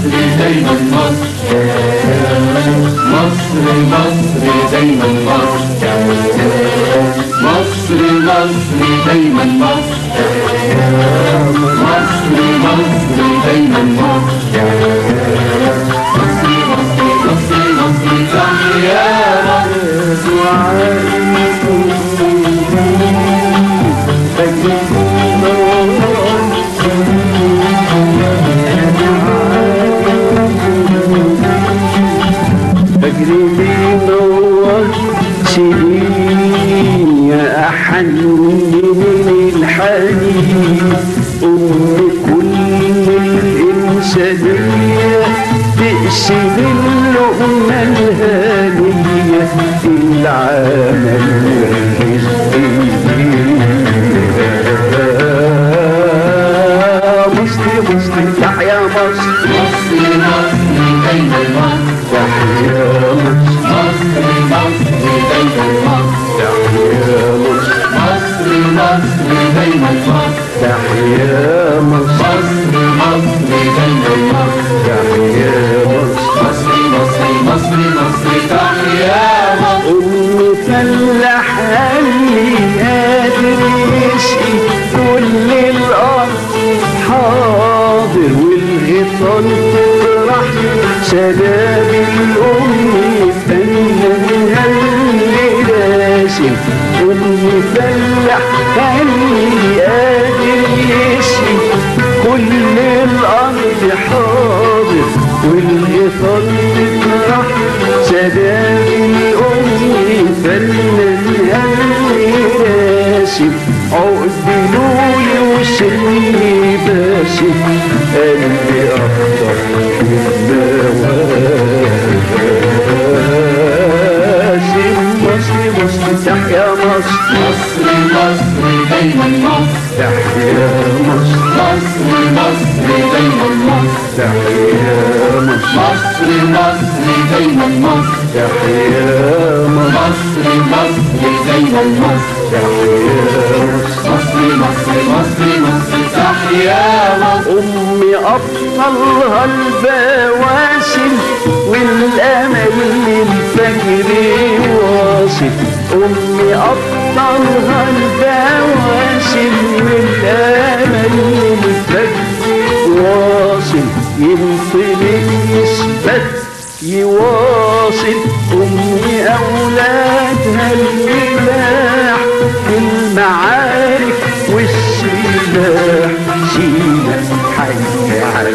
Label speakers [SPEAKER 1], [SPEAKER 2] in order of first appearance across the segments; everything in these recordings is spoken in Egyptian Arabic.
[SPEAKER 1] مصر دايما مصر مصر مصر دايما مصر مصر مصر دايما مصر مصر مصر دايما مصر مصر مصر مصر مصر تحيا مصر
[SPEAKER 2] بجري بينور سنين يا أحن من الحنين أم كل الإنسانية تقسم اللقمة الهانية العمل والرزق مصر مصر تحيا مصر
[SPEAKER 1] مصر مصر دايما مصر
[SPEAKER 2] تحيا مصر
[SPEAKER 1] مصر مصر دايما مصر
[SPEAKER 2] تحيا مصر
[SPEAKER 1] مصر مصر دايما مصر
[SPEAKER 2] تحيا
[SPEAKER 1] مصر مصر مصر
[SPEAKER 2] مصر
[SPEAKER 1] مصر تحيا مصر
[SPEAKER 2] أم فلاح اللي قادر يسقي كل الأرض حاضر والغيطان تطرح سلام الأم فنانها اللي راسم أم فلاح اللي قادر يسقي كل الأرض حاضر والغيطان تطرح سلام الأم فنانها اللي راسم عقد لولي وسني باسم قلبي أخضر بالنواسم مصر مصر تحيا مصر
[SPEAKER 1] مصر مصر دايما مصر
[SPEAKER 2] تحيا مصر
[SPEAKER 1] مصر مصر دايما مصر
[SPEAKER 2] تحيا مصر
[SPEAKER 1] مصر مصر دايما مصر
[SPEAKER 2] تحيا مصر
[SPEAKER 1] مصر مصر دايما مصر
[SPEAKER 2] تحيا مصر
[SPEAKER 1] مصر مصر مصر مصر تحيا مصر
[SPEAKER 2] أمي أبطلها البواسل والأمل للفجر واصل أمي أبطلها البواسل والأمل للفجر واصل ينطلق يثبت يواصل أمي أولادها الملاح في المعارك والسلاح سينا حي على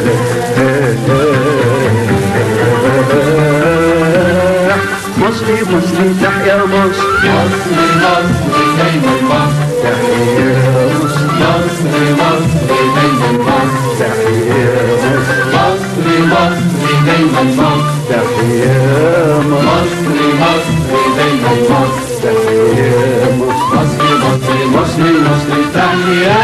[SPEAKER 2] الفلاح مصري مصري تحيا مصر
[SPEAKER 1] مصر مصر دايما مصر
[SPEAKER 2] تحيا مصر
[SPEAKER 1] مصر مصر دايما مصر
[SPEAKER 2] تحيا مصر
[SPEAKER 1] مصر مصر دايما مصر
[SPEAKER 2] تحيا مصر
[SPEAKER 1] مصر مصر دايما مصر
[SPEAKER 2] تحيا مصر
[SPEAKER 1] مصر مصر مصر مصر تحيا